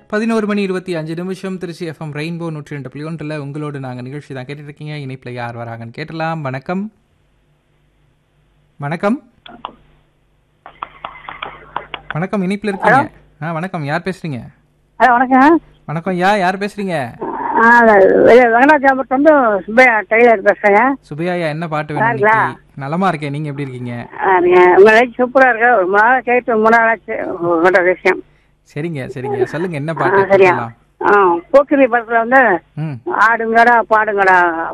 பதினோரு மணி இருபத்தி அஞ்சு நிமிஷம் திருச்சி எஃப்எம் ரெயின்போ நூற்றி ரெண்டு புள்ளி ஒன்றில் உங்களோடு நாங்கள் நிகழ்ச்சி தான் கேட்டுட்டு இருக்கீங்க இணைப்பில் யார் வராங்கன்னு கேட்டலாம் வணக்கம் வணக்கம் வணக்கம் இணைப்பில் இருக்கீங்க ஆ வணக்கம் யார் பேசுறீங்க ஹலோ வணக்கம் வணக்கம் யா யார் பேசுறீங்க ஆ வெங்கடாச்சலபுரத்து வந்து சுப்பையா டெய்லர் பேசுறேங்க சுபையா என்ன பாட்டு வேணும் நல்லா இன்னைக்கு? நலமா இருக்கேன் நீங்க எப்படி இருக்கீங்க ஆ, நீங்க உங்க லைஃப் சூப்பரா இருக்கு ஒரு மூணு நாள் கேட்டு மூணு நாள் ஆச்சு உங்கள்கிட்ட விஷயம் சரிங்க சரிங்க சொல்லுங்க என்ன ஆ பாட்டு சரியா கேட்கலாம்? ஆ போக்கிரி படத்துல வந்து ம் ஆடுங்கடா பாடுங்கடா